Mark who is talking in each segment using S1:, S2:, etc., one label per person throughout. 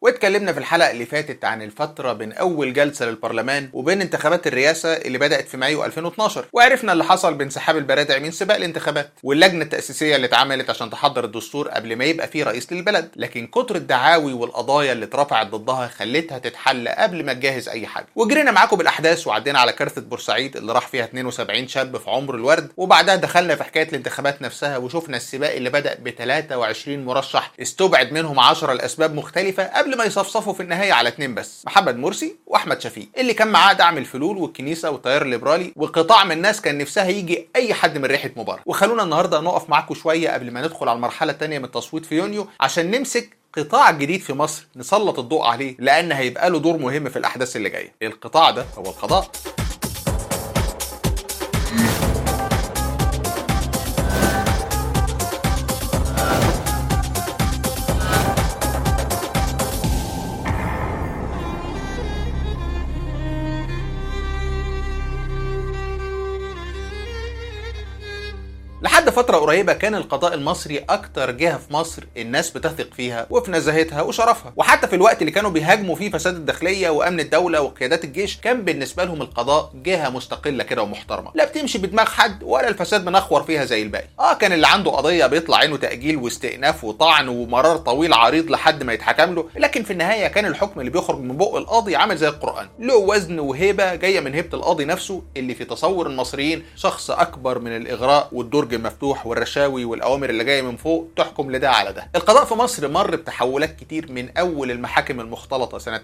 S1: واتكلمنا في الحلقة اللي فاتت عن الفترة بين أول جلسة للبرلمان وبين انتخابات الرئاسة اللي بدأت في مايو 2012 وعرفنا اللي حصل بانسحاب البرادع من سباق الانتخابات واللجنة التأسيسية اللي اتعملت عشان تحضر الدستور قبل ما يبقى فيه رئيس للبلد لكن كتر الدعاوي والقضايا اللي اترفعت ضدها خلتها تتحل قبل ما تجهز أي حاجة وجرينا معاكم بالأحداث وعدينا على كارثة بورسعيد اللي راح فيها 72 شاب في عمر الورد وبعدها دخلنا في حكاية الانتخابات نفسها وشفنا السباق اللي بدأ ب 23 مرشح استبعد منهم 10 لأسباب مختلفة قبل ما يصفصفوا في النهاية على اتنين بس محمد مرسي وأحمد شفيق اللي كان معاه دعم الفلول والكنيسة والتيار الليبرالي وقطاع من الناس كان نفسها يجي أي حد من ريحة مبارك وخلونا النهاردة نقف معاكم شوية قبل ما ندخل على المرحلة الثانية من التصويت في يونيو عشان نمسك قطاع جديد في مصر نسلط الضوء عليه لأن هيبقى له دور مهم في الأحداث اللي جاية القطاع ده هو القضاء لحد فترة قريبة كان القضاء المصري أكتر جهة في مصر الناس بتثق فيها وفي نزاهتها وشرفها، وحتى في الوقت اللي كانوا بيهاجموا فيه فساد الداخلية وأمن الدولة وقيادات الجيش كان بالنسبة لهم القضاء جهة مستقلة كده ومحترمة، لا بتمشي بدماغ حد ولا الفساد منخور فيها زي الباقي. آه كان اللي عنده قضية بيطلع عينه تأجيل واستئناف وطعن ومرار طويل عريض لحد ما يتحكم له، لكن في النهاية كان الحكم اللي بيخرج من بق القاضي عامل زي القرآن، له وزن وهيبة جاية من هيبة القاضي نفسه اللي في تصور المصريين شخص أكبر من الإغراء والدرج المفتوح والرشاوي الرشاوي والاوامر اللي جايه من فوق تحكم لده على ده. القضاء في مصر مر بتحولات كتير من اول المحاكم المختلطه سنه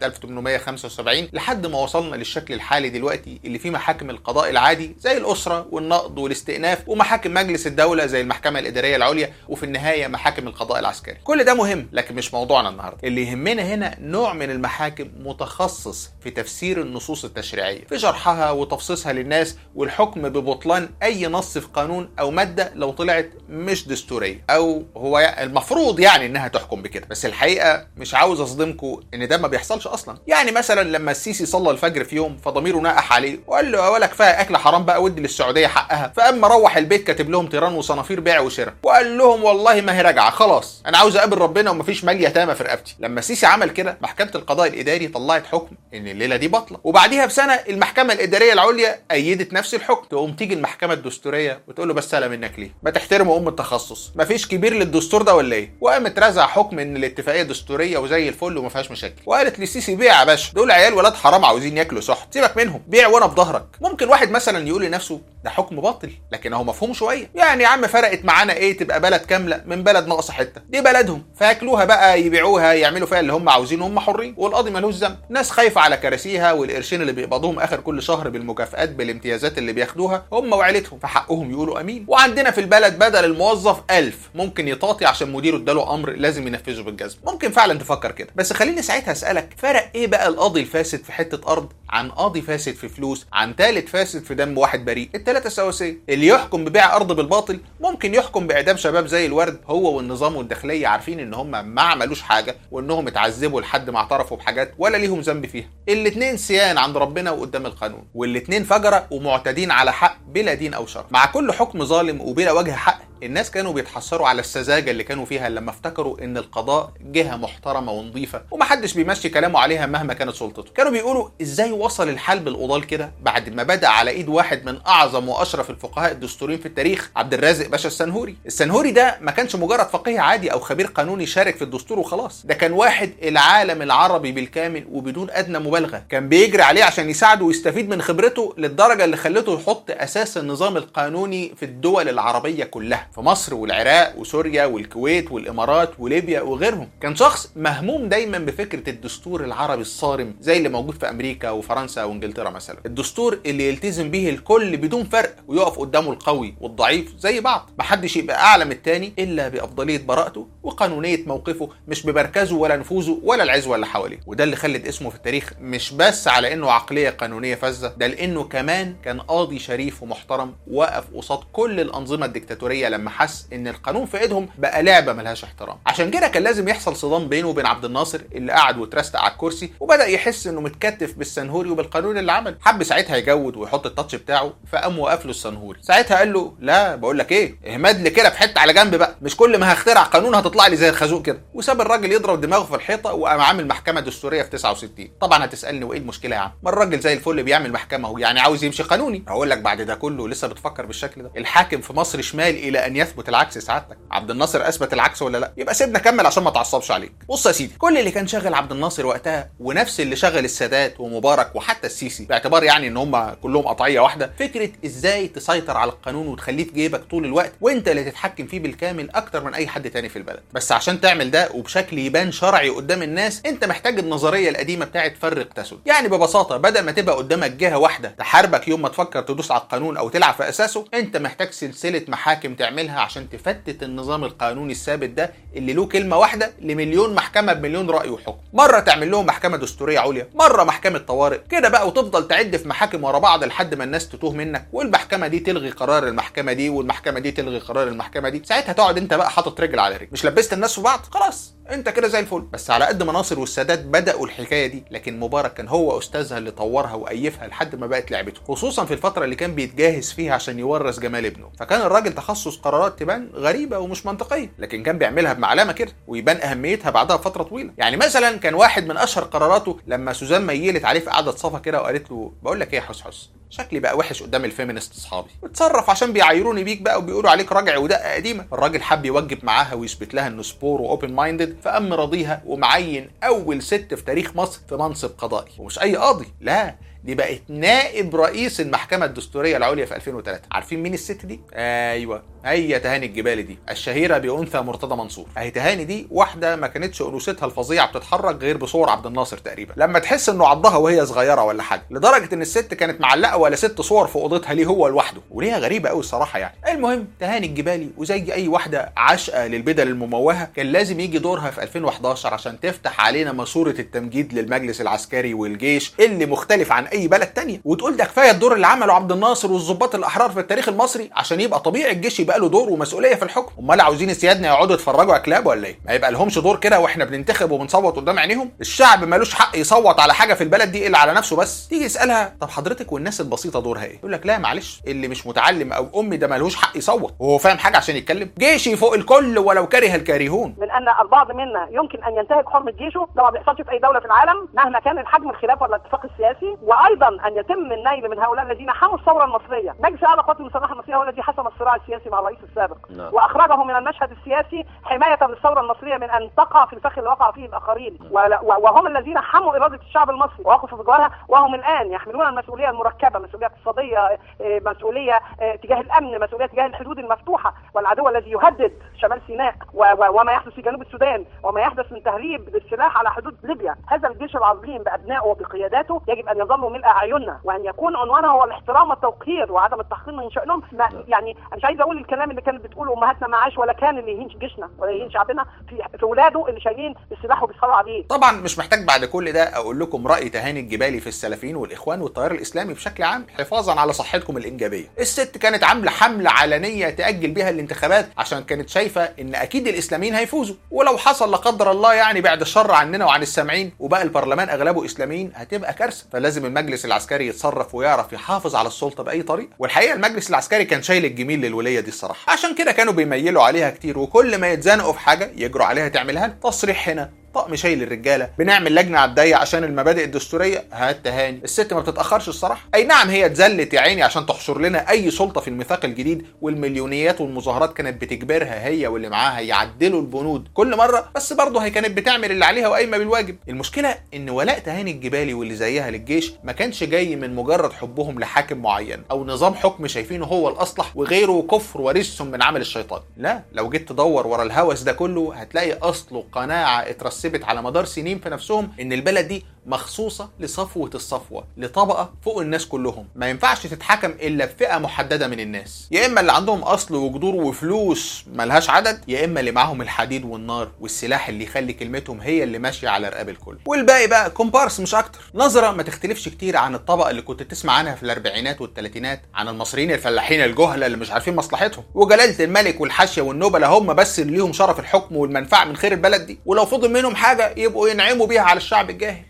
S1: 1875 لحد ما وصلنا للشكل الحالي دلوقتي اللي فيه محاكم القضاء العادي زي الاسره والنقض والاستئناف ومحاكم مجلس الدوله زي المحكمه الاداريه العليا وفي النهايه محاكم القضاء العسكري. كل ده مهم لكن مش موضوعنا النهارده. اللي يهمنا هنا نوع من المحاكم متخصص في تفسير النصوص التشريعيه، في شرحها وتفصيصها للناس والحكم ببطلان اي نص في قانون او ماده لو طلعت مش دستوريه او هو المفروض يعني انها تحكم بكده بس الحقيقه مش عاوز اصدمكم ان ده ما بيحصلش اصلا يعني مثلا لما السيسي صلى الفجر في يوم فضميره نقح عليه وقال له يا ولا كفايه اكل حرام بقى ودي للسعوديه حقها فاما روح البيت كاتب لهم تيران وصنافير بيع وشراء وقال لهم والله ما هي راجعه خلاص انا عاوز اقابل ربنا ومفيش مال يتامى في رقبتي لما السيسي عمل كده محكمه القضاء الاداري طلعت حكم ان الليله دي باطله وبعديها بسنه المحكمه الاداريه العليا ايدت نفس الحكم تقوم تيجي المحكمه الدستوريه وتقول له بس سلام منك ليه ما تحترموا ام التخصص مفيش كبير للدستور ده ولا ايه وقامت رزع حكم ان الاتفاقيه دستوريه وزي الفل وما فيهاش مشاكل وقالت للسيسي بيع يا باشا دول عيال ولاد حرام عاوزين ياكلوا سحت سيبك منهم بيع وانا في ظهرك ممكن واحد مثلا يقول لنفسه ده حكم باطل لكن اهو مفهوم شويه يعني يا عم فرقت معانا ايه تبقى بلد كامله من بلد ناقصه حته دي بلدهم فياكلوها بقى يبيعوها يعملوا فيها اللي هم عاوزينه هم حرين والقاضي ملوش ذنب ناس خايفه على كراسيها والقرشين اللي بيقبضوهم اخر كل شهر بالمكافئات بالامتيازات اللي بياخدوها هم وعيلتهم فحقهم يقولوا امين وعندنا في البلد بدل الموظف ألف ممكن يطاطي عشان مديره اداله امر لازم ينفذه بالجزم ممكن فعلا تفكر كده بس خليني ساعتها اسالك فرق ايه بقى القاضي الفاسد في حته ارض عن قاضي فاسد في فلوس عن ثالث فاسد في دم واحد بريء الثلاثه سواسيه اللي يحكم ببيع ارض بالباطل ممكن يحكم باعدام شباب زي الورد هو والنظام والداخليه عارفين ان هم ما عملوش حاجه وانهم اتعذبوا لحد ما اعترفوا بحاجات ولا ليهم ذنب فيها الاثنين سيان عند ربنا وقدام القانون والاثنين فجره ومعتدين على حق بلا دين او شرع مع كل حكم ظالم وبلا وجه حق الناس كانوا بيتحسروا على السذاجه اللي كانوا فيها لما افتكروا ان القضاء جهه محترمه ونظيفه ومحدش بيمشي كلامه عليها مهما كانت سلطته كانوا بيقولوا ازاي وصل الحال بالقضال كده بعد ما بدا على ايد واحد من اعظم واشرف الفقهاء الدستوريين في التاريخ عبد الرازق باشا السنهوري السنهوري ده ما كانش مجرد فقيه عادي او خبير قانوني شارك في الدستور وخلاص ده كان واحد العالم العربي بالكامل وبدون ادنى مبالغه كان بيجري عليه عشان يساعده ويستفيد من خبرته للدرجه اللي خلته يحط اساس النظام القانوني في الدول العربيه كلها في مصر والعراق وسوريا والكويت والامارات وليبيا وغيرهم كان شخص مهموم دايما بفكره الدستور العربي الصارم زي اللي موجود في امريكا وفرنسا وانجلترا مثلا الدستور اللي يلتزم به الكل بدون فرق ويقف قدامه القوي والضعيف زي بعض محدش يبقى اعلى من التاني الا بافضليه براءته وقانونيه موقفه مش بمركزه ولا نفوذه ولا العزوه اللي حواليه وده اللي خلد اسمه في التاريخ مش بس على انه عقليه قانونيه فذه ده لانه كمان كان قاضي شريف ومحترم وقف قصاد كل الانظمه الدكتاتوريه لما حس ان القانون في ايدهم بقى لعبه ملهاش احترام عشان كده كان لازم يحصل صدام بينه وبين عبد الناصر اللي قعد واترستق على الكرسي وبدا يحس انه متكتف بالسنهوري السنهوري وبالقانون اللي عمله حب ساعتها يجود ويحط التاتش بتاعه فقام وقف له السنهوري ساعتها قال له لا بقول لك ايه اهمد لي كده في حته على جنب بقى مش كل ما هخترع قانون هتطلع لي زي الخازوق كده وساب الراجل يضرب دماغه في الحيطه وقام عامل محكمه دستوريه في 69 طبعا هتسالني وايه المشكله يا عم ما الراجل زي الفل بيعمل محكمه اهو يعني عاوز يمشي قانوني هقول لك بعد ده كله لسه بتفكر بالشكل ده الحاكم في مصر شمال الى ان يثبت العكس سعادتك عبد الناصر اثبت العكس ولا لا يبقى سيبنا كمل عشان ما تعصبش عليك بص يا سيدي كل اللي كان شاغل عبد الناصر وقتها ونفس اللي شغل السادات ومبارك وحتى السيسي باعتبار يعني ان هم كلهم قطعيه واحده فكره ازاي تسيطر على القانون وتخليه في جيبك طول الوقت وانت اللي تتحكم فيه بالكامل اكتر من اي حد تاني في البلد بس عشان تعمل ده وبشكل يبان شرعي قدام الناس انت محتاج النظريه القديمه بتاعت فرق تسد يعني ببساطه بدل ما تبقى قدامك جهه واحده تحاربك يوم ما تفكر تدوس على القانون او تلعب في اساسه انت محتاج سلسله محاكم تعملها عشان تفتت النظام القانوني الثابت ده اللي له كلمه واحده لمليون محكمه بمليون راي وحكم مره تعمل لهم محكمه دستوريه عليا مره محكمه طوارئ كده بقى وتفضل تعد في محاكم ورا بعض لحد ما الناس تتوه منك والمحكمه دي تلغي قرار المحكمه دي والمحكمه دي تلغي قرار المحكمه دي ساعتها تقعد انت بقى حاطط رجل على رجل مش لبست الناس في بعض خلاص انت كده زي الفل بس على قد ما ناصر والسادات بداوا الحكايه دي لكن مبارك كان هو استاذها اللي طورها وايفها لحد ما بقت لعبته خصوصا في الفتره اللي كان بيتجهز فيها عشان يورث جمال ابنه فكان الراجل تخصص قرارات تبان غريبه ومش منطقيه لكن كان بيعملها بمعلمه كده ويبان اهميتها بعدها بفتره طويله يعني مثلا كان واحد من اشهر قراراته لما سوزان ميلت عليه في قعده صفا كده وقالت له بقول لك ايه يا حس حس شكلي بقى وحش قدام الفيمينست اصحابي اتصرف عشان بيعايروني بيك بقى وبيقولوا عليك راجع ودقه قديمه الراجل حب يوجب معاها ويثبت لها انه سبور واوبن مايندد فقام راضيها ومعين اول ست في تاريخ مصر في منصب قضائي ومش اي قاضي لا دي بقت نائب رئيس المحكمة الدستورية العليا في 2003 عارفين مين الست دي؟ ايوه هي تهاني الجبالي دي الشهيرة بأنثى مرتضى منصور اهي تهاني دي واحدة ما كانتش أنوثتها الفظيعة بتتحرك غير بصور عبد الناصر تقريبا لما تحس انه عضها وهي صغيرة ولا حاجة لدرجة ان الست كانت معلقة ولا ست صور في اوضتها ليه هو لوحده وليها غريبة قوي الصراحة يعني المهم تهاني الجبالي وزي اي واحدة عاشقة للبدل المموهة كان لازم يجي دورها في 2011 عشان تفتح علينا ماسورة التمجيد للمجلس العسكري والجيش اللي مختلف عن اي بلد تانية وتقول ده كفايه الدور اللي عمله عبد الناصر والظباط الاحرار في التاريخ المصري عشان يبقى طبيعي الجيش يبقى له دور ومسؤوليه في الحكم امال عاوزين سيادنا يقعدوا يتفرجوا على كلاب ولا ايه ما يبقى لهمش دور كده واحنا بننتخب وبنصوت قدام عينيهم الشعب ملوش حق يصوت على حاجه في البلد دي الا على نفسه بس تيجي تسالها طب حضرتك والناس البسيطه دورها ايه يقول لك لا معلش اللي مش متعلم او امي ده ملوش حق يصوت وهو فاهم حاجه عشان يتكلم جيشي فوق الكل ولو كره الكارهون
S2: من ان البعض منا يمكن ان ينتهك حرمه جيشه ده ما بيحصلش في اي دوله في العالم مهما كان الحجم الخلاف ولا الاتفاق السياسي وايضا ان يتم النيل من هؤلاء الذين حموا الثوره المصريه مجلس اعلى قوات المسلحه المصريه هو الذي حسم الصراع السياسي مع الرئيس السابق
S3: نعم.
S2: واخرجه من المشهد السياسي حمايه للثوره المصريه من ان تقع في الفخ اللي وقع فيه الاخرين ولا- و- وهم الذين حموا اراده الشعب المصري ووقفوا بجوارها وهم الان يحملون المسؤوليه المركبه مسؤوليه اقتصاديه آه، مسؤوليه آه، تجاه الامن مسؤوليه تجاه الحدود المفتوحه والعدو الذي يهدد شمال سيناء و- و- وما يحدث في جنوب السودان وما يحدث من تهريب للسلاح على حدود ليبيا هذا الجيش العظيم بابنائه وبقياداته يجب ان يظل ملء اعيننا وان يكون عنوانه هو الاحترام والتوقير وعدم التحقير من شانهم ما يعني انا مش عايز اقول الكلام اللي كانت بتقوله امهاتنا ما عاش ولا كان اللي يهين جيشنا ولا يهين شعبنا في في اولاده اللي شايلين السلاح وبيصارعوا عليه
S1: طبعا مش محتاج بعد كل ده اقول لكم راي تهاني الجبالي في السلفيين والاخوان والتيار الاسلامي بشكل عام حفاظا على صحتكم الانجابيه الست كانت عامله حمله علنيه تاجل بيها الانتخابات عشان كانت شايفه ان اكيد الاسلاميين هيفوزوا ولو حصل لا قدر الله يعني بعد الشر عننا وعن السامعين وبقى البرلمان اغلبه اسلاميين هتبقى كارثه فلازم المجلس العسكري يتصرف ويعرف يحافظ على السلطه باي طريقه والحقيقه المجلس العسكري كان شايل الجميل للوليه دي الصراحه عشان كده كانوا بيميلوا عليها كتير وكل ما يتزنقوا في حاجه يجروا عليها تعملها لها. تصريح هنا طقم شايل الرجاله بنعمل لجنه على الضيق عشان المبادئ الدستوريه هات تهاني الست ما بتتاخرش الصراحه اي نعم هي اتذلت يا عيني عشان تحشر لنا اي سلطه في الميثاق الجديد والمليونيات والمظاهرات كانت بتجبرها هي واللي معاها يعدلوا البنود كل مره بس برضه هي كانت بتعمل اللي عليها وقايمه بالواجب المشكله ان ولاء تهاني الجبالي واللي زيها للجيش ما كانش جاي من مجرد حبهم لحاكم معين او نظام حكم شايفينه هو الاصلح وغيره كفر ورجس من عمل الشيطان لا لو جيت تدور ورا الهوس ده كله هتلاقي اصله قناعه اترسبت على مدار سنين في نفسهم ان البلد دي مخصوصه لصفوه الصفوه لطبقه فوق الناس كلهم ما ينفعش تتحكم الا بفئه محدده من الناس يا اما اللي عندهم اصل وجذور وفلوس ملهاش عدد يا اما اللي معاهم الحديد والنار والسلاح اللي يخلي كلمتهم هي اللي ماشيه على رقاب الكل والباقي بقى كومبارس مش اكتر نظره ما تختلفش كتير عن الطبقه اللي كنت تسمع عنها في الاربعينات والثلاثينات عن المصريين الفلاحين الجهله اللي مش عارفين مصلحتهم وجلاله الملك والحاشيه والنبلاء هم بس اللي ليهم شرف الحكم والمنفعه من خير البلد دي ولو فضل منهم حاجه يبقوا ينعموا بيها على الشعب الجاهل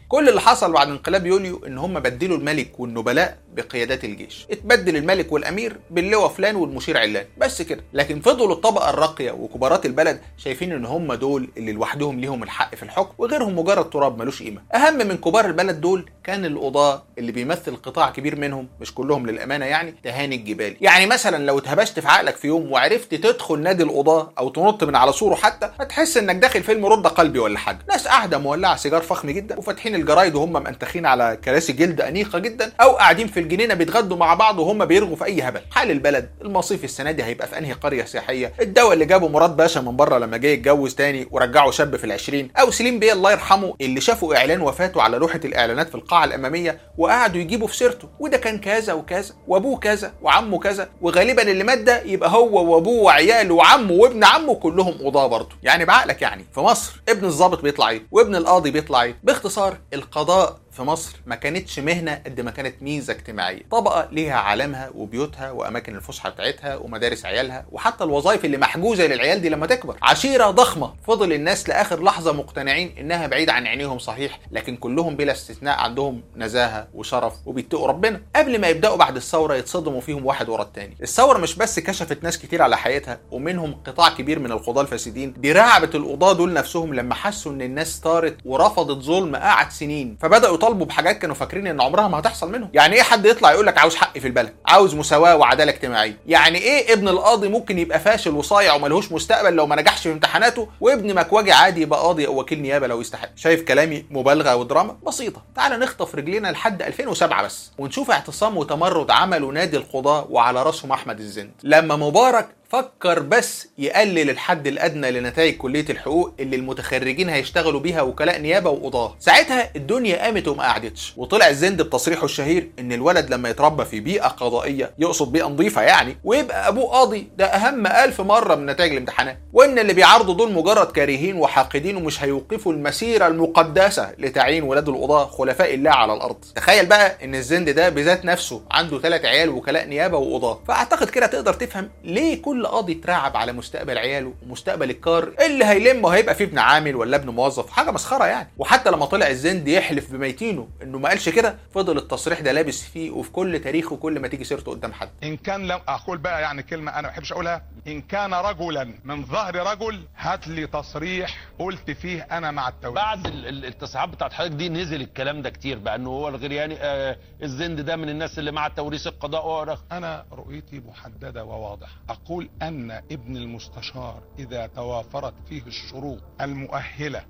S1: كل اللي حصل بعد انقلاب يوليو ان هم بدلوا الملك والنبلاء بقيادات الجيش اتبدل الملك والامير باللواء فلان والمشير علان بس كده لكن فضلوا الطبقه الراقيه وكبارات البلد شايفين ان هم دول اللي لوحدهم ليهم الحق في الحكم وغيرهم مجرد تراب ملوش قيمه اهم من كبار البلد دول كان القضاه اللي بيمثل قطاع كبير منهم مش كلهم للامانه يعني تهاني الجبالي يعني مثلا لو اتهبشت في عقلك في يوم وعرفت تدخل نادي القضاه او تنط من على سوره حتى هتحس انك داخل فيلم رد قلبي ولا حاجه ناس قاعده مولعه سيجار فخم جدا وفاتحين الجرايد وهم منتخين على كراسي جلد انيقه جدا او قاعدين في الجنينه بيتغدوا مع بعض وهم بيرغوا في اي هبل حال البلد المصيف السنه دي هيبقى في انهي قريه سياحيه الدواء اللي جابه مراد باشا من بره لما جه يتجوز تاني ورجعه شاب في العشرين او سليم بيه الله يرحمه اللي شافوا اعلان وفاته على لوحه الاعلانات في القاعه الاماميه وقعدوا يجيبوا في سيرته وده كان كذا وكذا وابوه كذا وعمه كذا وغالبا اللي مات ده يبقى هو وابوه وعياله وعمه وابن عمه كلهم قضاه برضه يعني بعقلك يعني في مصر ابن الضابط بيطلع ايه وابن القاضي بيطلع ايه باختصار القضاء في مصر ما كانتش مهنه قد ما كانت ميزه اجتماعيه طبقه ليها عالمها وبيوتها واماكن الفسحه بتاعتها ومدارس عيالها وحتى الوظائف اللي محجوزه للعيال دي لما تكبر عشيره ضخمه فضل الناس لاخر لحظه مقتنعين انها بعيد عن عينيهم صحيح لكن كلهم بلا استثناء عندهم نزاهه وشرف وبيتقوا ربنا قبل ما يبداوا بعد الثوره يتصدموا فيهم واحد ورا التاني الثوره مش بس كشفت ناس كتير على حقيقتها ومنهم قطاع كبير من القضاه الفاسدين دي رعبت القضاه دول نفسهم لما حسوا ان الناس طارت ورفضت ظلم قعد سنين فبداوا يطالبوا بحاجات كانوا فاكرين ان عمرها ما هتحصل منهم يعني ايه حد يطلع يقول لك عاوز حق في البلد عاوز مساواه وعداله اجتماعيه يعني ايه ابن القاضي ممكن يبقى فاشل وصايع وملهوش مستقبل لو ما نجحش في امتحاناته وابن مكواجي عادي يبقى قاضي او وكيل نيابه لو يستحق شايف كلامي مبالغه ودراما بسيطه تعال نخطف رجلينا لحد 2007 بس ونشوف اعتصام وتمرد عملوا نادي القضاه وعلى راسهم احمد الزند لما مبارك فكر بس يقلل الحد الادنى لنتائج كليه الحقوق اللي المتخرجين هيشتغلوا بيها وكلاء نيابه وقضاه ساعتها الدنيا قامت وما قعدتش وطلع الزند بتصريحه الشهير ان الولد لما يتربى في بيئه قضائيه يقصد بيئه نظيفه يعني ويبقى ابوه قاضي ده اهم الف مره من نتائج الامتحانات وان اللي بيعارضوا دول مجرد كارهين وحاقدين ومش هيوقفوا المسيره المقدسه لتعيين ولاد القضاه خلفاء الله على الارض تخيل بقى ان الزند ده بذات نفسه عنده ثلاث عيال وكلاء نيابه وقضاه فاعتقد كده تقدر تفهم ليه كل قاضي اترعب على مستقبل عياله ومستقبل الكار اللي هيلمه هيبقى فيه ابن عامل ولا ابن موظف حاجه مسخره يعني وحتى لما طلع الزند يحلف بميتينه انه ما قالش كده فضل التصريح ده لابس فيه وفي كل تاريخه كل ما تيجي سيرته قدام حد
S3: ان كان لم اقول بقى يعني كلمه انا ما بحبش اقولها ان كان رجلا من ظهر رجل هات لي تصريح قلت فيه انا مع التوريث
S4: بعد ال- ال- التصريحات بتاعت حضرتك دي نزل الكلام ده كتير بقى انه هو الغرياني آه الزند ده من الناس اللي مع توريث القضاء وأرخ.
S3: انا رؤيتي محدده وواضحه اقول ان ابن المستشار اذا توافرت فيه الشروط المؤهله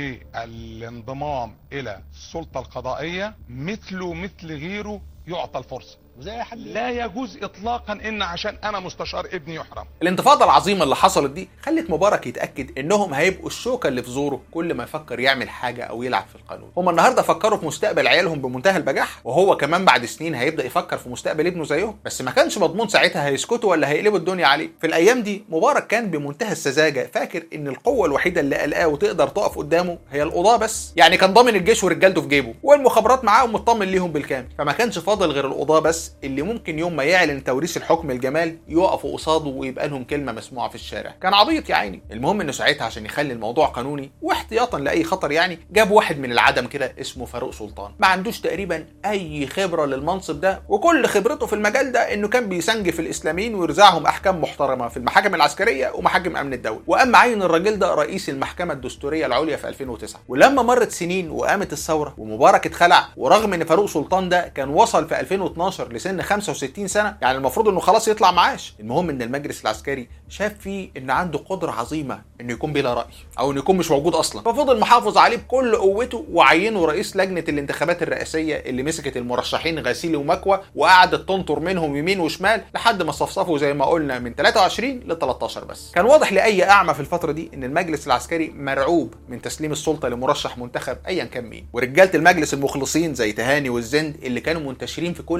S3: للانضمام الى السلطه القضائيه مثله مثل غيره يعطى الفرصه
S4: زي حد
S3: لا يجوز اطلاقا ان عشان انا مستشار ابني يحرم
S1: الانتفاضه العظيمه اللي حصلت دي خلت مبارك يتاكد انهم هيبقوا الشوكه اللي في زوره كل ما يفكر يعمل حاجه او يلعب في القانون هم النهارده فكروا في مستقبل عيالهم بمنتهى البجاح وهو كمان بعد سنين هيبدا يفكر في مستقبل ابنه زيهم بس ما كانش مضمون ساعتها هيسكتوا ولا هيقلبوا الدنيا عليه في الايام دي مبارك كان بمنتهى السذاجه فاكر ان القوه الوحيده اللي قلقاه وتقدر تقف قدامه هي القضاه بس يعني كان ضامن الجيش ورجالته في جيبه والمخابرات معاه ومطمن ليهم بالكامل فما كانش فاضل غير القضاه بس اللي ممكن يوم ما يعلن توريث الحكم الجمال يقفوا قصاده ويبقى لهم كلمه مسموعه في الشارع كان عبيط يا عيني المهم انه ساعتها عشان يخلي الموضوع قانوني واحتياطا لاي خطر يعني جاب واحد من العدم كده اسمه فاروق سلطان ما عندوش تقريبا اي خبره للمنصب ده وكل خبرته في المجال ده انه كان بيسنجف الاسلاميين ويرزعهم احكام محترمه في المحاكم العسكريه ومحاكم امن الدوله واما عين الراجل ده رئيس المحكمه الدستوريه العليا في 2009 ولما مرت سنين وقامت الثوره ومبارك اتخلع ورغم ان فاروق سلطان ده كان وصل في 2012 لسن 65 سنه يعني المفروض انه خلاص يطلع معاش المهم ان المجلس العسكري شاف فيه ان عنده قدره عظيمه انه يكون بلا راي او انه يكون مش موجود اصلا ففضل محافظ عليه بكل قوته وعينه رئيس لجنه الانتخابات الرئاسيه اللي مسكت المرشحين غسيل ومكوى وقعدت تنطر منهم يمين وشمال لحد ما صفصفوا زي ما قلنا من 23 ل 13 بس كان واضح لاي اعمى في الفتره دي ان المجلس العسكري مرعوب من تسليم السلطه لمرشح منتخب ايا كان مين ورجاله المجلس المخلصين زي تهاني والزند اللي كانوا منتشرين في كل قناه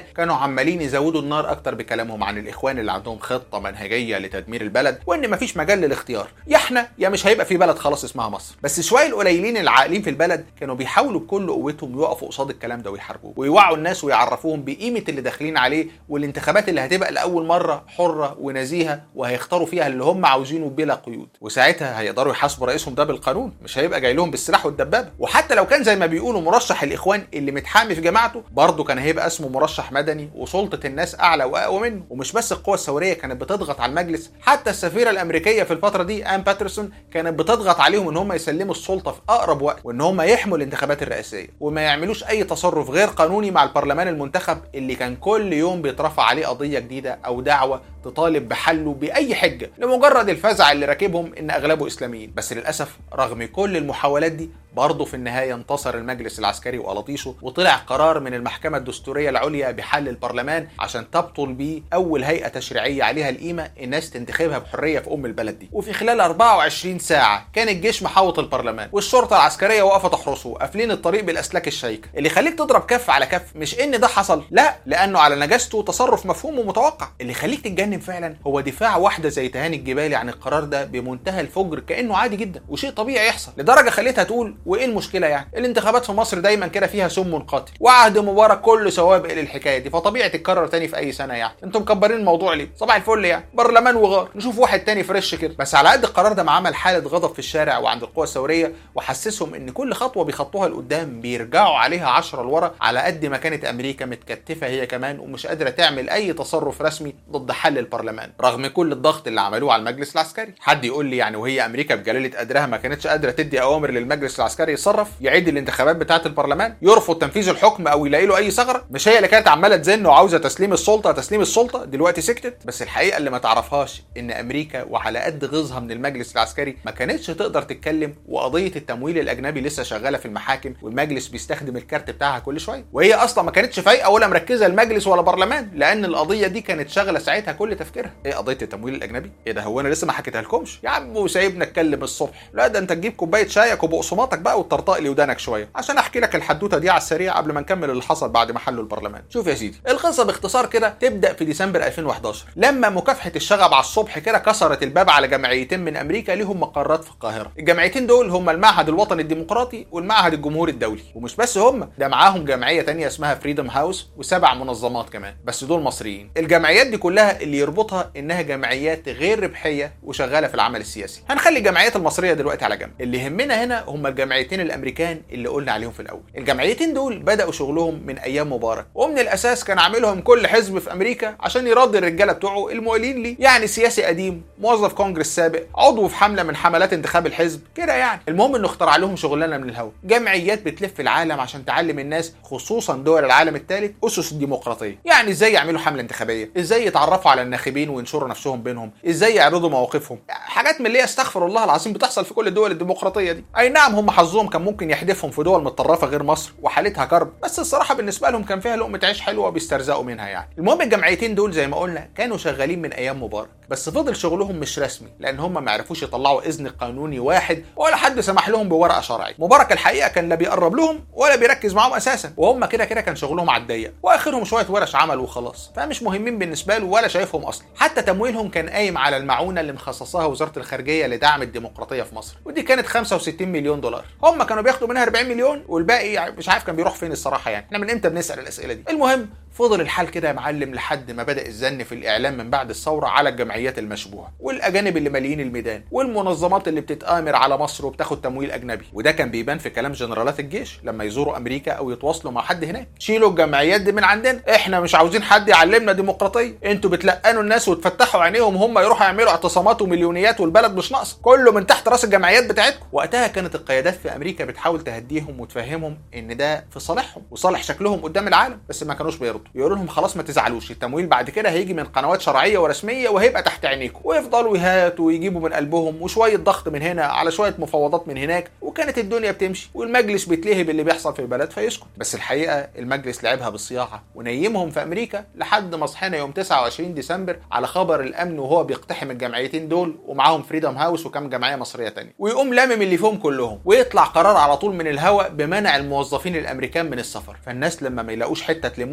S1: كانوا عمالين يزودوا النار اكتر بكلامهم عن الاخوان اللي عندهم خطه منهجيه لتدمير البلد وان مفيش مجال للاختيار يا احنا يا مش هيبقى في بلد خلاص اسمها مصر بس شويه القليلين العاقلين في البلد كانوا بيحاولوا بكل قوتهم يقفوا قصاد الكلام ده ويحاربوه ويوعوا الناس ويعرفوهم بقيمه اللي داخلين عليه والانتخابات اللي هتبقى لاول مره حره ونزيهه وهيختاروا فيها اللي هم عاوزينه بلا قيود وساعتها هيقدروا يحاسبوا رئيسهم ده بالقانون مش هيبقى جاي لهم بالسلاح والدبابه وحتى لو كان زي ما بيقولوا مرشح الاخوان اللي متحامي في جماعته برضه كان هيبقى اسمه مرشح مدني وسلطه الناس اعلى واقوى منه ومش بس القوى الثوريه كانت بتضغط على المجلس حتى السفيره الامريكيه في الفتره دي ان باترسون كانت بتضغط عليهم ان هم يسلموا السلطه في اقرب وقت وان هم يحموا الانتخابات الرئاسيه وما يعملوش اي تصرف غير قانوني مع البرلمان المنتخب اللي كان كل يوم بيترفع عليه قضيه جديده او دعوه تطالب بحله باي حجه لمجرد الفزع اللي راكبهم ان اغلبه اسلاميين بس للاسف رغم كل المحاولات دي برضه في النهاية انتصر المجلس العسكري وقلاطيشه وطلع قرار من المحكمة الدستورية العليا بحل البرلمان عشان تبطل بيه أول هيئة تشريعية عليها القيمة الناس تنتخبها بحرية في أم البلد دي وفي خلال 24 ساعة كان الجيش محاوط البرلمان والشرطة العسكرية واقفة تحرسه قافلين الطريق بالأسلاك الشيكة اللي يخليك تضرب كف على كف مش إن ده حصل لا لأنه على نجاسته تصرف مفهوم ومتوقع اللي يخليك تتجنن فعلا هو دفاع واحدة زي تهاني الجبالي عن القرار ده بمنتهى الفجر كأنه عادي جدا وشيء طبيعي يحصل لدرجة خليتها تقول وايه المشكله يعني الانتخابات في مصر دايما كده فيها سم قاتل وعهد مبارك كله سوابق للحكايه دي فطبيعي تتكرر تاني في اي سنه يعني انتم مكبرين الموضوع ليه صباح الفل يعني برلمان وغار نشوف واحد تاني فريش كده بس على قد القرار ده ما عمل حاله غضب في الشارع وعند القوى الثوريه وحسسهم ان كل خطوه بيخطوها لقدام بيرجعوا عليها 10 لورا على قد ما كانت امريكا متكتفه هي كمان ومش قادره تعمل اي تصرف رسمي ضد حل البرلمان رغم كل الضغط اللي عملوه على المجلس العسكري حد يقول لي يعني وهي امريكا بجلاله قدرها ما كانتش قادره تدي اوامر للمجلس العسكري يتصرف يعيد الانتخابات بتاعه البرلمان يرفض تنفيذ الحكم او يلاقي له اي ثغره مش هي اللي كانت عماله تزن وعاوزه تسليم السلطه تسليم السلطه دلوقتي سكتت بس الحقيقه اللي ما تعرفهاش ان امريكا وعلى قد غيظها من المجلس العسكري ما كانتش تقدر تتكلم وقضيه التمويل الاجنبي لسه شغاله في المحاكم والمجلس بيستخدم الكارت بتاعها كل شويه وهي اصلا ما كانتش فايقه ولا مركزه المجلس ولا برلمان لان القضيه دي كانت شاغله ساعتها كل تفكيرها ايه قضيه التمويل الاجنبي ايه ده هو انا لسه ما حكيتها لكمش يا عم وسايبنا اتكلم الصبح لا ده انت تجيب كوبايه شايك وبقسماطك بقى وتطرطق لي ودانك شويه عشان احكي لك الحدوته دي على السريع قبل ما نكمل اللي حصل بعد ما حلوا البرلمان شوف يا سيدي القصه باختصار كده تبدا في ديسمبر 2011 لما مكافحه الشغب على الصبح كده كسرت الباب على جمعيتين من امريكا ليهم مقرات في القاهره الجمعيتين دول هم المعهد الوطني الديمقراطي والمعهد الجمهوري الدولي ومش بس هم ده معاهم جمعيه تانية اسمها فريدم هاوس وسبع منظمات كمان بس دول مصريين الجمعيات دي كلها اللي يربطها انها جمعيات غير ربحيه وشغاله في العمل السياسي هنخلي الجمعيات المصريه دلوقتي على جنب اللي يهمنا هنا هم الجمعيتين الامريكان اللي قلنا عليهم في الاول الجمعيتين دول بداوا شغلهم من ايام مبارك ومن الاساس كان عاملهم كل حزب في امريكا عشان يرضي الرجاله بتوعه المؤيلين ليه يعني سياسي قديم موظف كونجرس سابق عضو في حمله من حملات انتخاب الحزب كده يعني المهم انه اخترع لهم شغلانه من الهوا جمعيات بتلف العالم عشان تعلم الناس خصوصا دول العالم الثالث اسس الديمقراطيه يعني ازاي يعملوا حمله انتخابيه ازاي يتعرفوا على الناخبين وينشروا نفسهم بينهم ازاي يعرضوا مواقفهم حاجات من اللي هي استغفر الله العظيم بتحصل في كل الدول الديمقراطيه دي اي نعم هم حظهم كان ممكن يحدفهم في دول متطرفه غير مصر وحالتها كرب بس الصراحه بالنسبه لهم كان فيها لقمه عيش حلوه بيسترزقوا منها يعني المهم الجمعيتين دول زي ما قلنا كانوا شغالين من ايام مبارك بس فضل شغلهم مش رسمي لان هم ما عرفوش يطلعوا اذن قانوني واحد ولا حد سمح لهم بورقه شرعي مبارك الحقيقه كان لا بيقرب لهم ولا بيركز معاهم اساسا وهم كده كده كان شغلهم على الضيق واخرهم شويه ورش عمل وخلاص فمش مهمين بالنسبه له ولا شايفهم اصلا حتى تمويلهم كان قايم على المعونه اللي مخصصاها وزاره الخارجيه لدعم الديمقراطيه في مصر ودي كانت 65 مليون دولار هم كانوا بياخدوا منها 40 مليون والباقي مش عارف كان بيروح فين الصراحه يعني احنا من امتى بنسال الاسئله دي المهم فضل الحال كده يا معلم لحد ما بدا الزن في الاعلام من بعد الثوره على الجمعيات المشبوهه والاجانب اللي ماليين الميدان والمنظمات اللي بتتامر على مصر وبتاخد تمويل اجنبي وده كان بيبان في كلام جنرالات الجيش لما يزوروا امريكا او يتواصلوا مع حد هناك شيلوا الجمعيات دي من عندنا احنا مش عاوزين حد يعلمنا ديمقراطيه انتوا بتلقنوا الناس وتفتحوا عينيهم هم يروحوا يعملوا اعتصامات ومليونيات والبلد مش ناقصه كله من تحت راس الجمعيات بتاعتكم وقتها كانت القيادات في امريكا بتحاول تهديهم وتفهمهم ان ده في صالحهم وصالح شكلهم قدام العالم بس ما كانوش بيرضوا يقولوا لهم خلاص ما تزعلوش التمويل بعد كده هيجي من قنوات شرعيه ورسميه وهيبقى تحت عينيكم ويفضلوا يهاتوا ويجيبوا من قلبهم وشويه ضغط من هنا على شويه مفاوضات من هناك وكانت الدنيا بتمشي والمجلس بيتلهي باللي بيحصل في البلد فيسكت بس الحقيقه المجلس لعبها بالصياعه ونيمهم في امريكا لحد ما صحينا يوم 29 ديسمبر على خبر الامن وهو بيقتحم الجمعيتين دول ومعاهم فريدم هاوس وكام جمعيه مصريه تانية ويقوم لامم اللي فيهم كلهم ويطلع قرار على طول من الهواء بمنع الموظفين الامريكان من السفر فالناس لما ما يلاقوش حته تلمهم يروحوا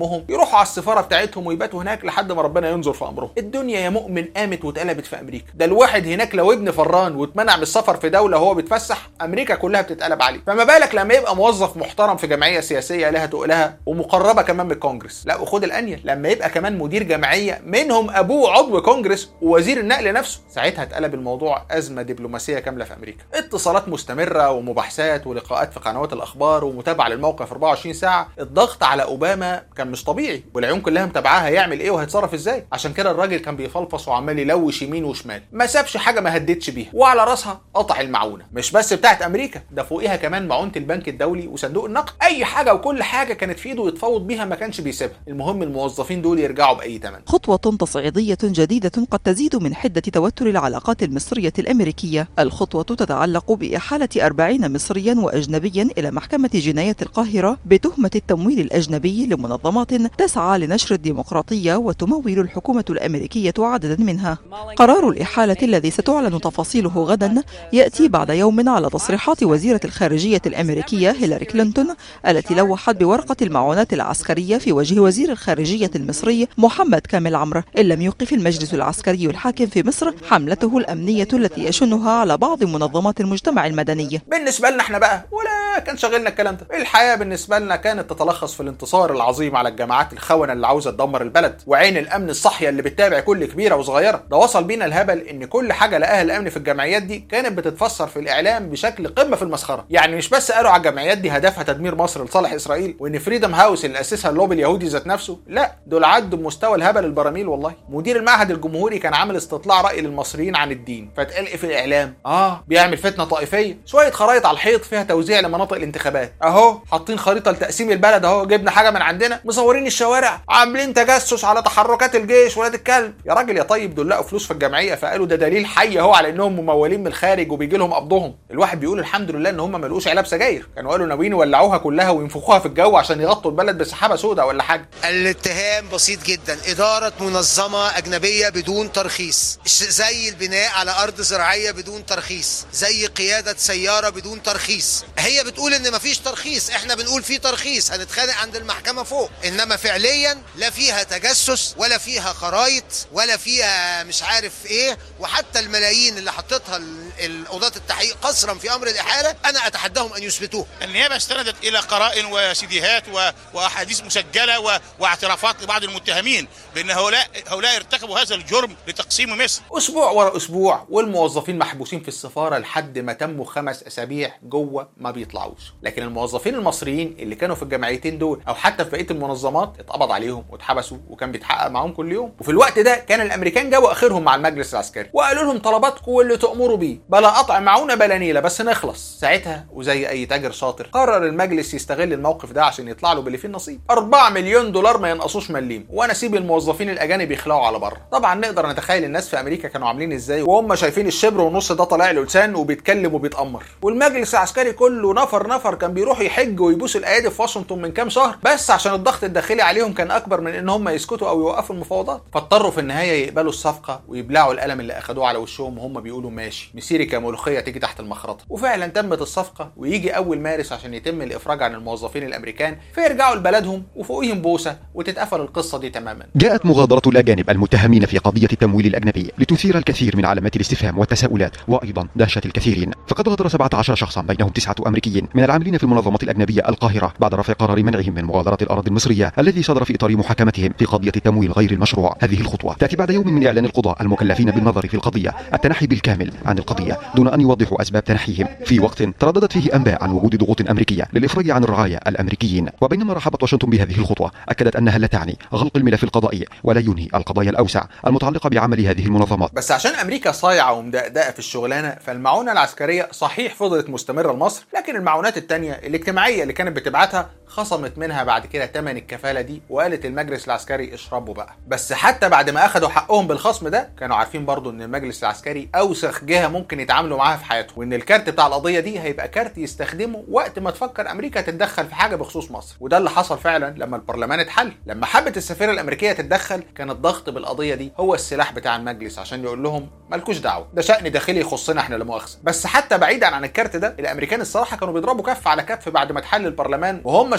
S1: يروحوا على السفاره بتاعتهم ويباتوا هناك لحد ما ربنا ينظر في امرهم الدنيا يا مؤمن قامت واتقلبت في امريكا ده الواحد هناك لو ابن فران واتمنع من السفر في دوله وهو بيتفسح امريكا كلها بتتقلب عليه فما بالك لما يبقى موظف محترم في جمعيه سياسيه لها تقلها ومقربه كمان من الكونجرس لا وخد الانيل لما يبقى كمان مدير جمعيه منهم ابوه عضو كونجرس ووزير النقل نفسه ساعتها اتقلب الموضوع ازمه دبلوماسيه كامله في امريكا اتصالات مستمره ومباحثات ولقاءات في قنوات الاخبار ومتابعه للموقف 24 ساعه الضغط على اوباما كان مش طبيعي والعيون كلها متابعاه هيعمل ايه وهيتصرف ازاي عشان كده الراجل كان بيفلفص وعمال يلوش يمين وشمال ما سابش حاجه ما هددش بيها وعلى راسها قطع المعونه مش بس بتاعت امريكا ده فوقيها كمان معونه البنك الدولي وصندوق النقد اي حاجه وكل حاجه كانت في ايده يتفاوض بيها ما كانش بيسيبها المهم الموظفين دول يرجعوا باي ثمن
S5: خطوة تصعيدية جديدة قد تزيد من حدة توتر العلاقات المصرية الأمريكية الخطوة تتعلق بإحالة أربعين مصريا وأجنبيا إلى محكمة جنايات القاهرة بتهمة التمويل الأجنبي لمنظمات تسعى لنشر الديمقراطية وتمول الحكومة الأمريكية عددا منها قرار الإحالة الذي ستعلن تفاصيله غدا يأتي بعد يوم على تصريحات وزيرة الخارجية الأمريكية هيلاري كلينتون التي لوحت بورقة المعونات العسكرية في وجه وزير الخارجية المصري محمد كامل عمرو إن لم يوقف المجلس العسكري الحاكم في مصر حملته الأمنية التي يشنها على بعض منظمات المجتمع المدني
S1: بالنسبه لنا احنا بقى ولا كان شاغلنا الكلام ده الحياه بالنسبه لنا كانت تتلخص في الانتصار العظيم على الجماعات الخونه اللي عاوزه تدمر البلد وعين الامن الصاحيه اللي بتتابع كل كبيره وصغيره ده وصل بينا الهبل ان كل حاجه لقاها الامن في الجمعيات دي كانت بتتفسر في الاعلام بشكل قمه في المسخره يعني مش بس قالوا على الجمعيات دي هدفها تدمير مصر لصالح اسرائيل وان فريدم هاوس اللي اسسها اللوبي اليهودي ذات نفسه لا دول عدوا بمستوى الهبل البراميل والله مدير المعهد الجمهوري كان عامل استطلاع راي للمصريين عن الدين فاتقال ايه في الاعلام اه بيعمل فتنه طائفيه شويه خرايط على الحيط فيها توزيع لمناطق الانتخابات اهو حاطين خريطه لتقسيم البلد اهو جبنا حاجه من عندنا مصورين الشوارع عاملين تجسس على تحركات الجيش ولاد الكلب يا راجل يا طيب دول لقوا فلوس في الجمعيه فقالوا ده دليل حي اهو على انهم ممولين من الخارج وبيجي لهم قبضهم الواحد بيقول الحمد لله ان هم ما لقوش علب سجاير كانوا قالوا ناويين يولعوها كلها وينفخوها في الجو عشان يغطوا البلد بسحابه سوداء ولا حاجه
S6: الاتهام بسيط جدا إدارة منظمة أجنبية بدون ترخيص ش- زي البناء على أرض زراعية بدون ترخيص زي قيادة سيارة بدون ترخيص هي بتقول إن مفيش ترخيص إحنا بنقول في ترخيص هنتخانق عند المحكمة فوق إنما فعليا لا فيها تجسس ولا فيها خرايط ولا فيها مش عارف إيه وحتى الملايين اللي حطتها ال- ال- قضاة التحقيق قصرا في أمر الإحالة أنا أتحداهم أن يثبتوه
S7: النيابه استندت الى قرائن وسيديهات و... واحاديث مسجله و... واعترافات لبعض المتهمين بان هؤلاء هؤلاء ارتكبوا هذا الجرم لتقسيم مصر
S1: اسبوع ورا اسبوع والموظفين محبوسين في السفاره لحد ما تموا خمس اسابيع جوه ما بيطلعوش لكن الموظفين المصريين اللي كانوا في الجمعيتين دول او حتى في بقيه المنظمات اتقبض عليهم واتحبسوا وكان بيتحقق معاهم كل يوم وفي الوقت ده كان الامريكان جابوا اخرهم مع المجلس العسكري وقالوا لهم طلباتكم واللي تامروا بيه بلا قطع معونه بلا نيله بس نخلص ساعتها وزي اي تاجر شاطر قرر المجلس يستغل الموقف ده عشان يطلع له باللي فيه النصيب 4 مليون دولار ما ينقصوش مليم وانا اسيب الموظفين الاجانب يخلعوا على بره طبعا نقدر نتخيل الناس في امريكا كانوا عاملين ازاي وهم شايفين الشبر ونص ده طالع له لسان وبيتكلم وبيتامر والمجلس العسكري كله نفر نفر كان بيروح يحج ويبوس الايادي في واشنطن من كام شهر بس عشان الضغط الداخلي عليهم كان اكبر من ان هم يسكتوا او يوقفوا المفاوضات فاضطروا في النهايه يقبلوا الصفقه ويبلعوا القلم اللي اخدوه على وشهم وهم بيقولوا ماشي مسيري كملوخيه تيجي تحت المخرطه وفعلا تمت الصفقه ويجي اول مارس عشان يتم الافراج عن الموظفين الامريكان فيرجعوا لبلدهم وفوقيهم بوسه وتتقفل القصه دي تماما
S8: جاءت مغادرة الأجانب المتهمين في قضية التمويل الأجنبي لتثير الكثير من علامات الاستفهام والتساؤلات وأيضا دهشة الكثيرين فقد غادر 17 شخصا بينهم تسعة أمريكيين من العاملين في المنظمة الأجنبية القاهرة بعد رفع قرار منعهم من مغادرة الأراضي المصرية الذي صدر في إطار محاكمتهم في قضية التمويل غير المشروع هذه الخطوة تأتي بعد يوم من إعلان القضاء المكلفين بالنظر في القضية التنحي بالكامل عن القضية دون أن يوضحوا أسباب تنحيهم في وقت ترددت فيه أنباء عن وجود ضغوط أمريكية للإفراج عن الرعاية الأمريكيين وبينما رحبت واشنطن بهذه الخطوة أكدت أنها لا تعني غلق الملف القضائي ولا ينهي القضايا الأوسع المتعلقة بعمل هذه المنظمات
S1: بس عشان امريكا صايعه ومدقدقه في الشغلانه فالمعونه العسكريه صحيح فضلت مستمره لمصر لكن المعونات التانية الاجتماعيه اللي كانت بتبعتها خصمت منها بعد كده تمن الكفاله دي وقالت المجلس العسكري اشربوا بقى بس حتى بعد ما اخدوا حقهم بالخصم ده كانوا عارفين برضو ان المجلس العسكري اوسخ جهه ممكن يتعاملوا معاها في حياتهم وان الكارت بتاع القضيه دي هيبقى كارت يستخدمه وقت ما تفكر امريكا تتدخل في حاجه بخصوص مصر وده اللي حصل فعلا لما البرلمان اتحل لما حبت السفيره الامريكيه تتدخل كان الضغط بالقضيه دي هو السلاح بتاع المجلس عشان يقول لهم مالكوش دعوه ده شان داخلي يخصنا احنا لا مؤاخذه بس حتى بعيدا عن الكارت ده الامريكان الصراحه كانوا بيضربوا كف على كف بعد ما اتحل البرلمان وهم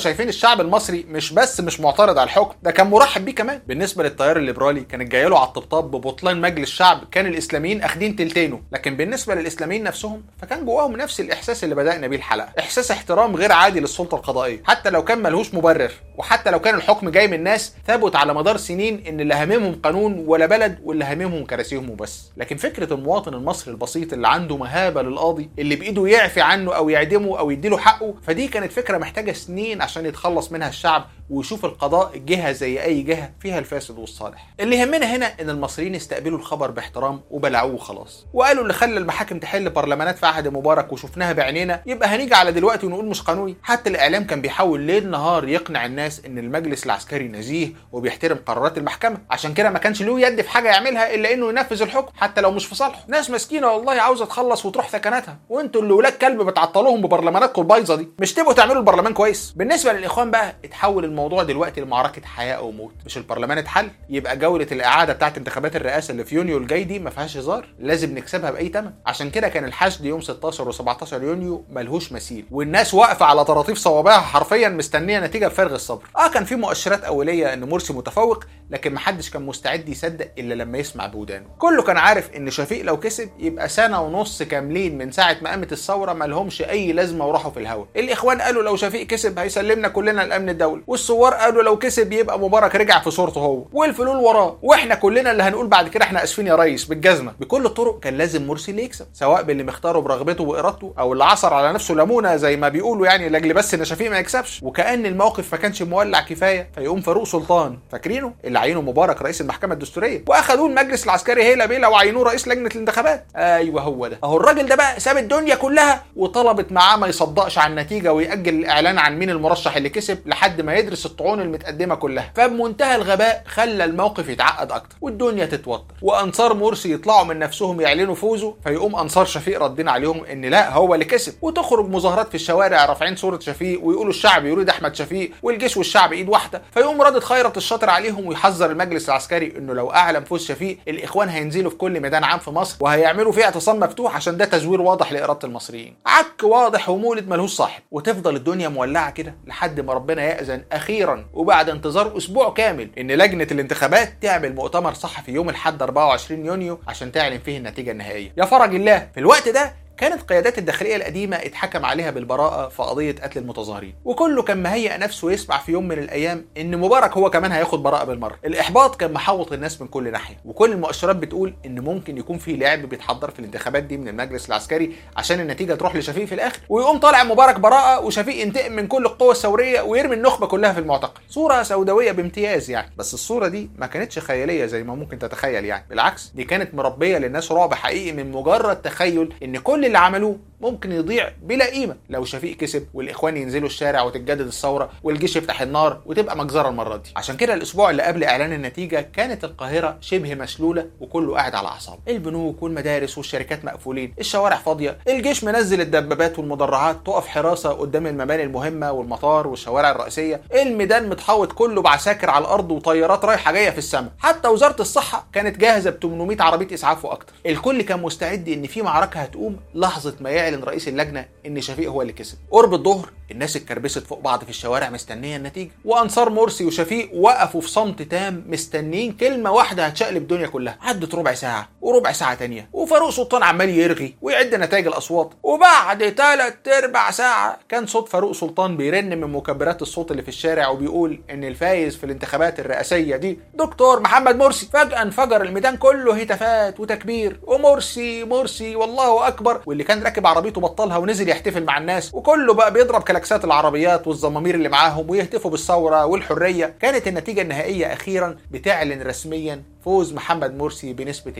S1: شايفين الشعب المصري مش بس مش معترض على الحكم ده كان مرحب بيه كمان بالنسبه للتيار الليبرالي كانت جايه له على الطبطاب ببطلان مجلس شعب كان الاسلاميين اخدين تلتينه لكن بالنسبه للاسلاميين نفسهم فكان جواهم نفس الاحساس اللي بدانا بيه الحلقه احساس احترام غير عادي للسلطه القضائيه حتى لو كان ملهوش مبرر وحتى لو كان الحكم جاي من ناس ثبت على مدار سنين ان اللي هاممهم قانون ولا بلد واللي هاممهم كراسيهم وبس لكن فكره المواطن المصري البسيط اللي عنده مهابه للقاضي اللي بايده يعفي عنه او يعدمه او يديله حقه فدي كانت فكره محتاجه سنين عشان يتخلص منها الشعب ويشوف القضاء جهه زي اي جهه فيها الفاسد والصالح اللي يهمنا هنا ان المصريين استقبلوا الخبر باحترام وبلعوه خلاص وقالوا اللي خلى المحاكم تحل برلمانات في عهد مبارك وشفناها بعينينا يبقى هنيجي على دلوقتي ونقول مش قانوني حتى الاعلام كان بيحاول ليل نهار يقنع الناس ان المجلس العسكري نزيه وبيحترم قرارات المحكمه عشان كده ما كانش له يد في حاجه يعملها الا انه ينفذ الحكم حتى لو مش في صالحه ناس مسكينه والله عاوزه تخلص وتروح ثكناتها وانتوا اللي ولاد كلب بتعطلوهم ببرلماناتكم البايظه دي مش تبقوا تعملوا البرلمان كويس بالنسبه للاخوان بقى اتحول الموضوع دلوقتي لمعركه حياه او موت مش البرلمان اتحل يبقى جوله الاعاده بتاعت انتخابات الرئاسه اللي في يونيو الجاي دي ما فيهاش هزار لازم نكسبها باي ثمن عشان كده كان الحشد يوم 16 و17 يونيو ملهوش مثيل والناس واقفه على طراطيف صوابعها حرفيا مستنيه نتيجه بفارغ الصبر اه كان في مؤشرات اوليه ان مرسي متفوق لكن محدش كان مستعد يصدق الا لما يسمع بودانه كله كان عارف ان شفيق لو كسب يبقى سنه ونص كاملين من ساعه ما قامت الثوره ما لهمش اي لازمه وراحوا في الهوا الاخوان قالوا لو شفيق كسب هيسلمنا كلنا الامن الدولي والثوار قالوا لو كسب يبقى مبارك رجع في صورته هو والفلول وراه واحنا كلنا اللي هنقول بعد كده احنا اسفين يا ريس بالجزمه بكل الطرق كان لازم مرسي اللي يكسب سواء باللي مختاره برغبته وارادته او اللي عصر على نفسه ليمونه زي ما بيقولوا يعني لاجل بس ان شفيق ما يكسبش وكان الموقف ما كانش مولع كفايه فيقوم فاروق سلطان فاكرينه اللي عينه مبارك رئيس المحكمه الدستوريه واخدوه المجلس العسكري هيلا بيلا وعينوه رئيس لجنه الانتخابات ايوه هو ده اهو الراجل ده بقى ساب الدنيا كلها وطلبت معاه ما يصدقش على النتيجه ويأجل الاعلان عن مين المرشح اللي كسب لحد ما يدرس الطعون المتقدمه كلها فبمنتهى الغباء خلى الموقف يتعقد اكتر والدنيا تتوتر وانصار مرسي يطلعوا من نفسهم يعلنوا فوزه فيقوم انصار شفيق ردين عليهم ان لا هو اللي كسب وتخرج مظاهرات في الشوارع رافعين صوره شفيق ويقولوا الشعب يريد احمد شفيق والجيش والشعب ايد واحده فيقوم رادد خيرت الشاطر عليهم ويحذر المجلس العسكري انه لو اعلن فوز شفيق الاخوان هينزلوا في كل ميدان عام في مصر وهيعملوا فيه اعتصام مفتوح عشان ده تزوير واضح لاراده المصريين عك واضح ومولد ملهوش صاحب وتفضل الدنيا مولعه كده لحد ما ربنا يأذن اخيرا وبعد انتظار اسبوع كامل ان لجنه الانتخابات تعمل مؤتمر صحفي يوم الاحد 24 يونيو عشان تعلن فيه النتيجه النهائيه يا فرج الله في الوقت ده كانت قيادات الداخليه القديمه اتحكم عليها بالبراءه في قضيه قتل المتظاهرين وكله كان مهيئ نفسه يسمع في يوم من الايام ان مبارك هو كمان هياخد براءه بالمره الاحباط كان محوط الناس من كل ناحيه وكل المؤشرات بتقول ان ممكن يكون في لعب بيتحضر في الانتخابات دي من المجلس العسكري عشان النتيجه تروح لشفيق في الاخر ويقوم طالع مبارك براءه وشفيق ينتقم من كل القوى الثوريه ويرمي النخبه كلها في المعتقل صوره سوداويه بامتياز يعني بس الصوره دي ما كانتش خياليه زي ما ممكن تتخيل يعني بالعكس دي كانت مربيه للناس رعب حقيقي من مجرد تخيل ان كل اللي عملوه ممكن يضيع بلا قيمه لو شفيق كسب والاخوان ينزلوا الشارع وتتجدد الثوره والجيش يفتح النار وتبقى مجزره المره دي عشان كده الاسبوع اللي قبل اعلان النتيجه كانت القاهره شبه مشلوله وكله قاعد على اعصابه البنوك والمدارس والشركات مقفولين الشوارع فاضيه الجيش منزل الدبابات والمدرعات تقف حراسه قدام المباني المهمه والمطار والشوارع الرئيسيه الميدان متحوط كله بعساكر على الارض وطيارات رايحه جايه في السماء حتى وزاره الصحه كانت جاهزه ب 800 عربيه اسعاف واكتر الكل كان مستعد ان في معركه هتقوم لحظه ما يعلن رئيس اللجنه ان شفيق هو اللي كسب قرب الظهر الناس اتكربست فوق بعض في الشوارع مستنيه النتيجه وانصار مرسي وشفيق وقفوا في صمت تام مستنيين كلمه واحده هتشقلب الدنيا كلها عدت ربع ساعه وربع ساعه تانية وفاروق سلطان عمال يرغي ويعد نتائج الاصوات وبعد ثلاث ارباع ساعه كان صوت فاروق سلطان بيرن من مكبرات الصوت اللي في الشارع وبيقول ان الفايز في الانتخابات الرئاسيه دي دكتور محمد مرسي فجاه انفجر الميدان كله هتافات وتكبير ومرسي مرسي والله اكبر واللي كان راكب عربيته بطلها ونزل يحتفل مع الناس وكله بقى بيضرب كلاكسات العربيات والزمامير اللي معاهم ويهتفوا بالثوره والحريه كانت النتيجه النهائيه اخيرا بتعلن رسميا فوز محمد مرسي بنسبة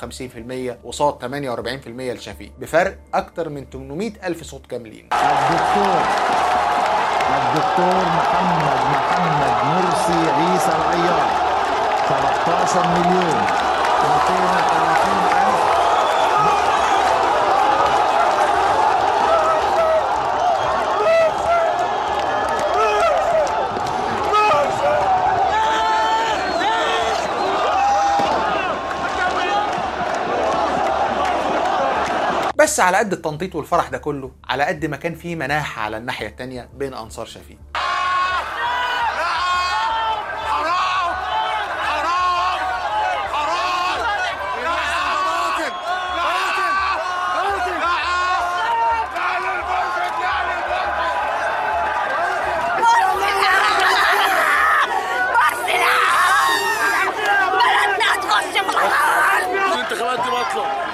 S1: 52% وصوت 48% لشفيق بفرق أكتر من 800 ألف صوت كاملين
S9: الدكتور الدكتور محمد محمد مرسي عيسى العيار 13 مليون 230 ألف
S1: بس على قد التنطيط والفرح ده كله على قد ما كان في مناحة على الناحية التانية بين أنصار شفيق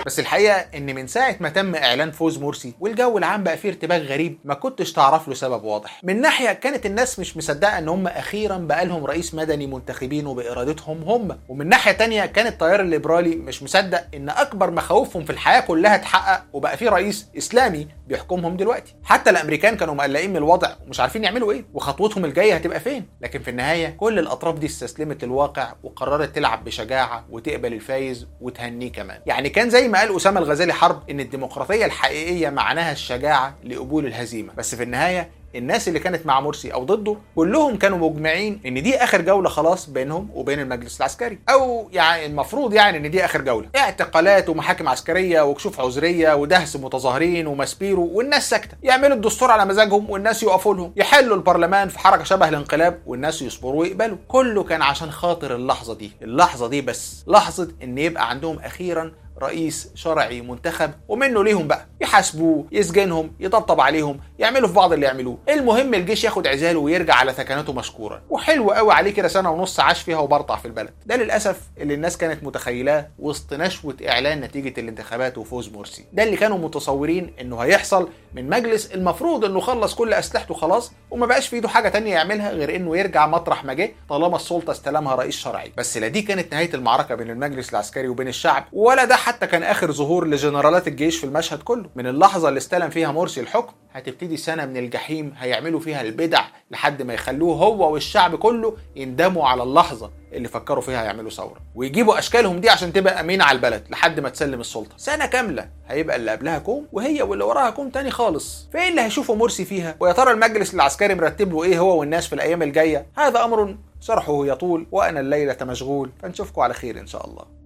S1: بس الحقيقه ان من ساعه ما تم اعلان فوز مرسي والجو العام بقى فيه ارتباك غريب ما كنتش تعرف له سبب واضح من ناحيه كانت الناس مش مصدقه ان هم اخيرا بقى لهم رئيس مدني منتخبينه بارادتهم هم ومن ناحيه تانية كان التيار الليبرالي مش مصدق ان اكبر مخاوفهم في الحياه كلها اتحقق وبقى في رئيس اسلامي بيحكمهم دلوقتي حتى الامريكان كانوا مقلقين من الوضع ومش عارفين يعملوا ايه وخطوتهم الجايه هتبقى فين لكن في النهايه كل الاطراف دي استسلمت الواقع وقررت تلعب بشجاعه وتقبل الفايز وتهنيه كمان يعني كان زي ما قال اسامه الغزالي حرب ان الديمقراطيه الحقيقيه معناها الشجاعه لقبول الهزيمه بس في النهايه الناس اللي كانت مع مرسي او ضده كلهم كانوا مجمعين ان دي اخر جوله خلاص بينهم وبين المجلس العسكري او يعني المفروض يعني ان دي اخر جوله اعتقالات ومحاكم عسكريه وكشوف عذريه ودهس متظاهرين ومسبيرو والناس ساكته يعملوا الدستور على مزاجهم والناس يقفوا لهم يحلوا البرلمان في حركه شبه الانقلاب والناس يصبروا ويقبلوا كله كان عشان خاطر اللحظه دي اللحظه دي بس لحظه ان يبقى عندهم اخيرا رئيس شرعي منتخب ومنه ليهم بقى يحاسبوه يسجنهم يطبطب عليهم يعملوا في بعض اللي يعملوه المهم الجيش ياخد عزاله ويرجع على ثكناته مشكورا وحلو قوي عليه كده سنه ونص عاش فيها وبرطع في البلد ده للاسف اللي الناس كانت متخيلاه وسط نشوه اعلان نتيجه الانتخابات وفوز مرسي ده اللي كانوا متصورين انه هيحصل من مجلس المفروض انه خلص كل اسلحته خلاص وما بقاش في ايده حاجه تانية يعملها غير انه يرجع مطرح ما جه طالما السلطه استلمها رئيس شرعي بس لا دي كانت نهايه المعركه بين المجلس العسكري وبين الشعب ولا ده حتى كان اخر ظهور لجنرالات الجيش في المشهد كله من اللحظه اللي استلم فيها مرسي الحكم هتبتدي سنه من الجحيم هيعملوا فيها البدع لحد ما يخلوه هو والشعب كله يندموا على اللحظه اللي فكروا فيها يعملوا ثوره ويجيبوا اشكالهم دي عشان تبقى امينه على البلد لحد ما تسلم السلطه سنه كامله هيبقى اللي قبلها كوم وهي واللي وراها كوم تاني خالص فايه اللي هيشوفه مرسي فيها ويا ترى المجلس العسكري مرتب له ايه هو والناس في الايام الجايه هذا امر شرحه يطول وانا الليله مشغول فنشوفكم على خير ان شاء الله